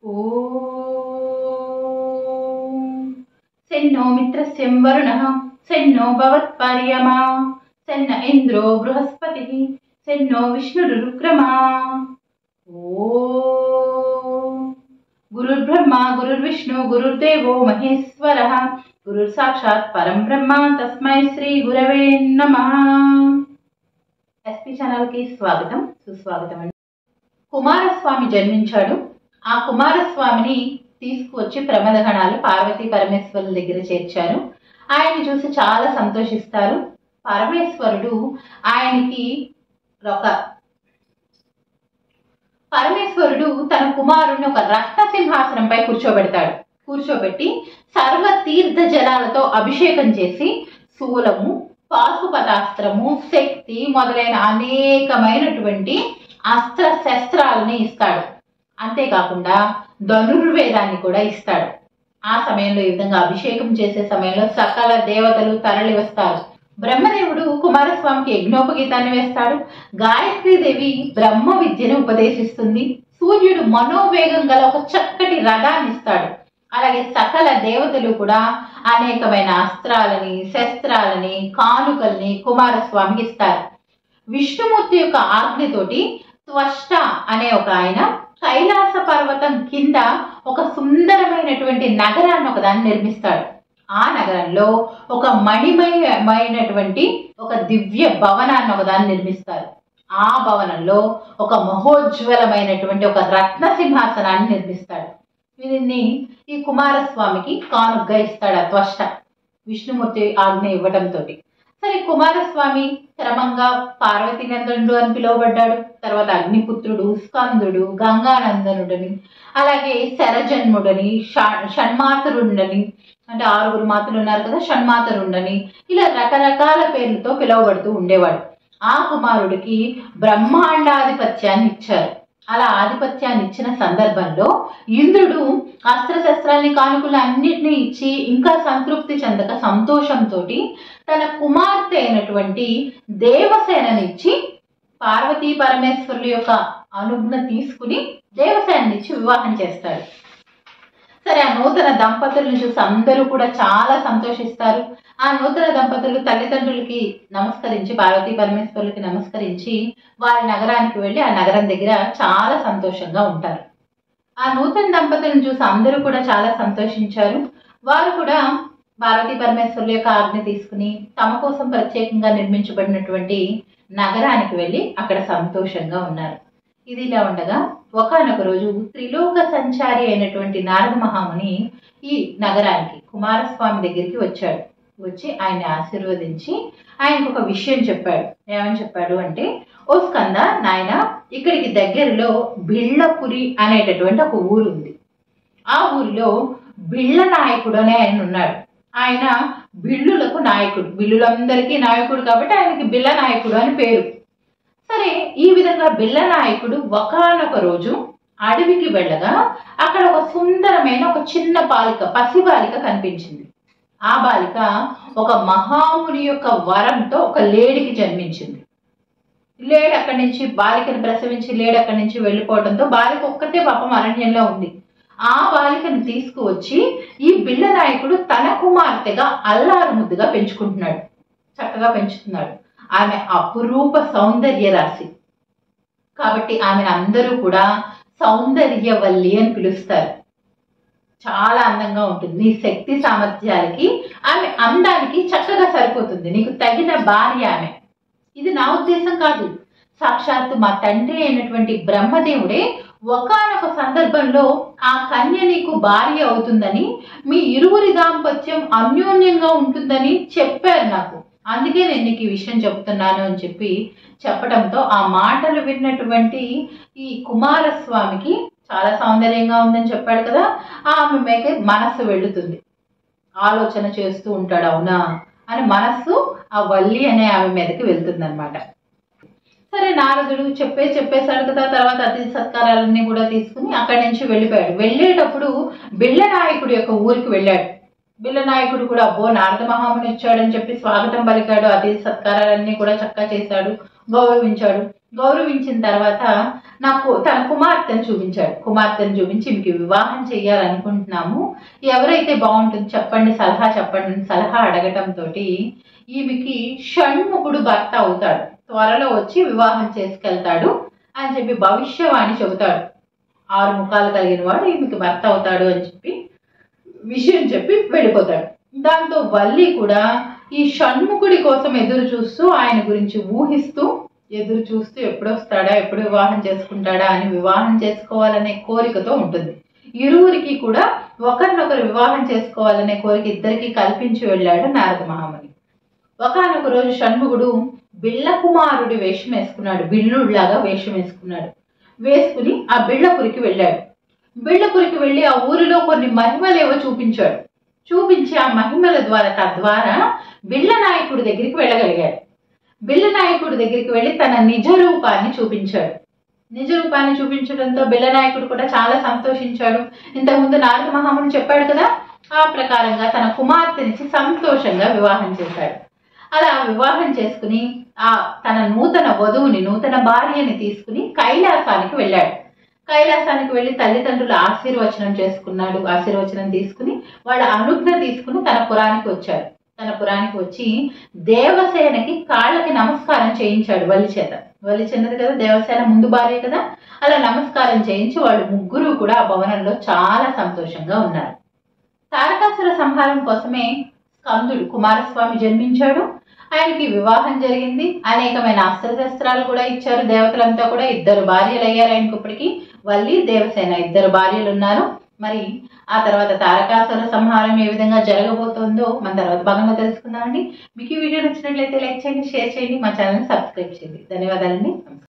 ఓం సెన్నో మిత్రస్యం వరుణః సెన్నో భవత్పర్యమా సెన్న ఇంద్రో బృహస్పతిः సెన్నో విష్ణురుక్రమా ఓం గురుర్బ్రహ్మ గురుర్విష్ణు గురుర్దేవో మహేశ్వరः గురుర్ సాక్షాత్ పరం బ్రహ్మ తస్మై శ్రీ గురవే నమః ఎస్పీ ఛానల్కి స్వాగతం సుస్వాగతం అండి కుమారస్వామి జన్మించాడు ఆ కుమారస్వామిని తీసుకువచ్చి ప్రమదగణాలు పార్వతీ పరమేశ్వరుల దగ్గర చేర్చారు ఆయన్ని చూసి చాలా సంతోషిస్తారు పరమేశ్వరుడు ఆయనకి ఒక పరమేశ్వరుడు తన కుమారుడిని ఒక రత్న సింహాసనంపై కూర్చోబెడతాడు కూర్చోబెట్టి సర్వ తీర్థ జలాలతో అభిషేకం చేసి శూలము పాశుపతాస్త్రము శక్తి మొదలైన అనేకమైనటువంటి అస్త్ర శస్త్రాలని ఇస్తాడు అంతేకాకుండా ధనుర్వేదాన్ని కూడా ఇస్తాడు ఆ సమయంలో ఈ విధంగా అభిషేకం చేసే సమయంలో సకల దేవతలు తరలి వస్తారు బ్రహ్మదేవుడు కుమారస్వామికి యజ్ఞోపగీతాన్ని వేస్తాడు గాయత్రీదేవి బ్రహ్మ విద్యను ఉపదేశిస్తుంది సూర్యుడు మనోవేగం గల ఒక చక్కటి రథాన్ని ఇస్తాడు అలాగే సకల దేవతలు కూడా అనేకమైన అస్త్రాలని శస్త్రాలని కానుకల్ని కుమారస్వామికి ఇస్తారు విష్ణుమూర్తి యొక్క ఆజ్ఞతోటి త్వష్ట అనే ఒక ఆయన కైలాస పర్వతం కింద ఒక సుందరమైనటువంటి నగరాన్ని ఒకదాన్ని నిర్మిస్తాడు ఆ నగరంలో ఒక మణిమయమైనటువంటి ఒక దివ్య భవనాన్ని ఒకదాన్ని నిర్మిస్తారు ఆ భవనంలో ఒక మహోజ్వలమైనటువంటి ఒక రత్న సింహాసనాన్ని నిర్మిస్తాడు దీన్ని ఈ కుమారస్వామికి కానుగ్గా ఇస్తాడు ఆ త్వష్ట విష్ణుమూర్తి ఆజ్ఞ ఇవ్వడంతో సరే కుమారస్వామి క్రమంగా పార్వతీనందనుడు అని పిలువబడ్డాడు తర్వాత అగ్నిపుత్రుడు స్కందుడు గంగానందనుడని అలాగే శరజన్ముడని ష- షణ్మాతరుండని అంటే ఆరుగురు మాతలు ఉన్నారు కదా షణ్మాతరుండని ఇలా రకరకాల పేర్లతో పిలువబడుతూ ఉండేవాడు ఆ కుమారుడికి బ్రహ్మాండాధిపత్యాన్ని ఇచ్చారు అలా ఆధిపత్యాన్ని ఇచ్చిన సందర్భంలో ఇంద్రుడు అస్త్రశస్త్రాల్ని కానుకలు అన్నిటినీ ఇచ్చి ఇంకా సంతృప్తి చెందక సంతోషంతో తన కుమార్తె అయినటువంటి దేవసేనని ఇచ్చి పార్వతీ పరమేశ్వరుల యొక్క అనుజ్ఞ తీసుకుని దేవసేనని ఇచ్చి వివాహం చేస్తాడు సరే ఆ నూతన దంపతులను చూసి అందరూ కూడా చాలా సంతోషిస్తారు ఆ నూతన దంపతులు తల్లిదండ్రులకి నమస్కరించి పార్వతీ పరమేశ్వరులకి నమస్కరించి వారి నగరానికి వెళ్ళి ఆ నగరం దగ్గర చాలా సంతోషంగా ఉంటారు ఆ నూతన దంపతులను చూసి అందరూ కూడా చాలా సంతోషించారు వారు కూడా పార్వతీ పరమేశ్వరుల యొక్క ఆజ్ఞ తీసుకుని తమ కోసం ప్రత్యేకంగా నిర్మించబడినటువంటి నగరానికి వెళ్ళి అక్కడ సంతోషంగా ఉన్నారు ఇది ఇలా ఉండగా ఒకనొక రోజు త్రిలోక సంచారి అయినటువంటి నారద మహాముని ఈ నగరానికి కుమారస్వామి దగ్గరికి వచ్చాడు వచ్చి ఆయన్ని ఆశీర్వదించి ఆయనకు ఒక విషయం చెప్పాడు ఏమని చెప్పాడు అంటే ఓ స్కంద నాయన ఇక్కడికి దగ్గరలో బిళ్ళపురి అనేటటువంటి ఒక ఊరు ఉంది ఆ ఊరిలో బిళ్ళ నాయకుడు అనే ఆయన ఉన్నాడు ఆయన బిళ్ళులకు నాయకుడు బిల్లులందరికీ నాయకుడు కాబట్టి ఆయనకి బిళ్ళ నాయకుడు అని పేరు సరే ఈ విధంగా బిళ్ళ నాయకుడు ఒకనొక రోజు అడవికి వెళ్ళగా అక్కడ ఒక సుందరమైన ఒక చిన్న బాలిక పసి బాలిక కనిపించింది ఆ బాలిక ఒక మహాముని యొక్క వరంతో ఒక లేడికి జన్మించింది లేడు అక్కడి నుంచి బాలికను ప్రసవించి లేడు అక్కడి నుంచి వెళ్ళిపోవడంతో బాలిక ఒక్కతే పాపం అరణ్యంలో ఉంది ఆ బాలికను తీసుకువచ్చి ఈ బిళ్ళ నాయకుడు తన కుమార్తెగా అల్లారు ముద్దుగా పెంచుకుంటున్నాడు చక్కగా పెంచుతున్నాడు ఆమె అపురూప సౌందర్య రాశి కాబట్టి ఆమెను అందరూ కూడా సౌందర్యవల్లి అని పిలుస్తారు చాలా అందంగా ఉంటుంది నీ శక్తి సామర్థ్యాలకి ఆమె అందానికి చక్కగా సరిపోతుంది నీకు తగిన భార్య ఆమె ఇది నా ఉద్దేశం కాదు సాక్షాత్తు మా తండ్రి అయినటువంటి బ్రహ్మదేవుడే ఒకానొక సందర్భంలో ఆ కన్య నీకు భార్య అవుతుందని మీ ఇరువురి దాంపత్యం అన్యోన్యంగా ఉంటుందని చెప్పారు నాకు అందుకే నేను నీకు ఈ విషయం చెప్తున్నాను అని చెప్పి చెప్పడంతో ఆ మాటలు విన్నటువంటి ఈ కుమారస్వామికి చాలా సౌందర్యంగా ఉందని చెప్పాడు కదా ఆమె మేకే మనస్సు వెళుతుంది ఆలోచన చేస్తూ ఉంటాడు అవునా అని మనస్సు ఆ వల్లి అనే ఆమె మీదకి వెళ్తుంది సరే నారదుడు చెప్పే చెప్పేశాడు కదా తర్వాత అతిథి సత్కారాలన్నీ కూడా తీసుకుని అక్కడి నుంచి వెళ్ళిపోయాడు వెళ్ళేటప్పుడు బిళ్ళ నాయకుడి యొక్క ఊరికి వెళ్ళాడు బిల్ల నాయకుడు కూడా అబ్బో నారద మహాముని వచ్చాడని చెప్పి స్వాగతం పలికాడు అతిథి సత్కారాలన్నీ కూడా చక్కగా చేశాడు గౌరవించాడు గౌరవించిన తర్వాత నాకు తన కుమార్తెను చూపించాడు కుమార్తెను చూపించి మీకు వివాహం చేయాలనుకుంటున్నాము ఎవరైతే బాగుంటుంది చెప్పండి సలహా చెప్పండి అని సలహా అడగటంతో ఈమెకి షణ్ముఖుడు భర్త అవుతాడు త్వరలో వచ్చి వివాహం చేసుకెళ్తాడు అని చెప్పి భవిష్యవాణి చెబుతాడు ఆరు ముఖాలు కలిగిన వాడు ఈమెకి భర్త అవుతాడు అని చెప్పి విషయం చెప్పి వెళ్ళిపోతాడు దాంతో వల్లి కూడా ఈ షణ్ముఖుడి కోసం ఎదురు చూస్తూ ఆయన గురించి ఊహిస్తూ ఎదురు చూస్తూ ఎప్పుడు వస్తాడా ఎప్పుడు వివాహం చేసుకుంటాడా అని వివాహం చేసుకోవాలనే కోరికతో ఉంటుంది ఇరువురికి కూడా ఒకరినొకరు వివాహం చేసుకోవాలనే కోరిక ఇద్దరికి కల్పించి వెళ్ళాడు నారద మహాముని ఒకనొక రోజు షణ్ముఖుడు బిళ్ళ కుమారుడి వేషం వేసుకున్నాడు బిల్లుడిలాగా వేషం వేసుకున్నాడు వేసుకుని ఆ బిళ్ళపురికి వెళ్ళాడు బిళ్ళపురికి వెళ్ళి ఆ ఊరిలో కొన్ని మహిమలేవో చూపించాడు చూపించి ఆ మహిమల ద్వారా తద్వారా బిళ్ళ నాయకుడి దగ్గరికి వెళ్ళగలిగాడు బిళ్ళ నాయకుడి దగ్గరికి వెళ్ళి తన నిజ రూపాన్ని చూపించాడు నిజ రూపాన్ని చూపించడంతో బిళ్ళ నాయకుడు కూడా చాలా సంతోషించాడు ఇంతకుముందు నారద మహాముని చెప్పాడు కదా ఆ ప్రకారంగా తన కుమార్తెనిచ్చి సంతోషంగా వివాహం చేశాడు అలా వివాహం చేసుకుని ఆ తన నూతన వధువుని నూతన భార్యని తీసుకుని కైలాసానికి వెళ్ళాడు కైలాసానికి వెళ్ళి తల్లిదండ్రుల ఆశీర్వచనం చేసుకున్నాడు ఆశీర్వచనం తీసుకుని వాళ్ళ అనుజ్ఞ తీసుకుని తన పురానికి వచ్చాడు తన పురానికి వచ్చి దేవసేనకి కాళ్ళకి నమస్కారం చేయించాడు వలి చేత వలి చిన్నది కదా దేవసేన ముందు భార్య కదా అలా నమస్కారం చేయించి వాళ్ళు ముగ్గురు కూడా ఆ భవనంలో చాలా సంతోషంగా ఉన్నారు తారకాసుర సంహారం కోసమే స్కందుడు కుమారస్వామి జన్మించాడు ఆయనకి వివాహం జరిగింది అనేకమైన అస్త్రశస్త్రాలు కూడా ఇచ్చారు దేవతలంతా కూడా ఇద్దరు భార్యలు అయ్యారు ఆయనకి ఇప్పటికి వల్లి దేవసేన ఇద్దరు భార్యలు ఉన్నారు మరి ఆ తర్వాత తారకాసుర సంహారం ఏ విధంగా జరగబోతోందో మన తర్వాత భాగంగా తెలుసుకుందామండి మీకు ఈ వీడియో నచ్చినట్లయితే లైక్ చేయండి షేర్ చేయండి మా ఛానల్ని సబ్స్క్రైబ్ చేయండి ధన్యవాదాలండి నమస్కారం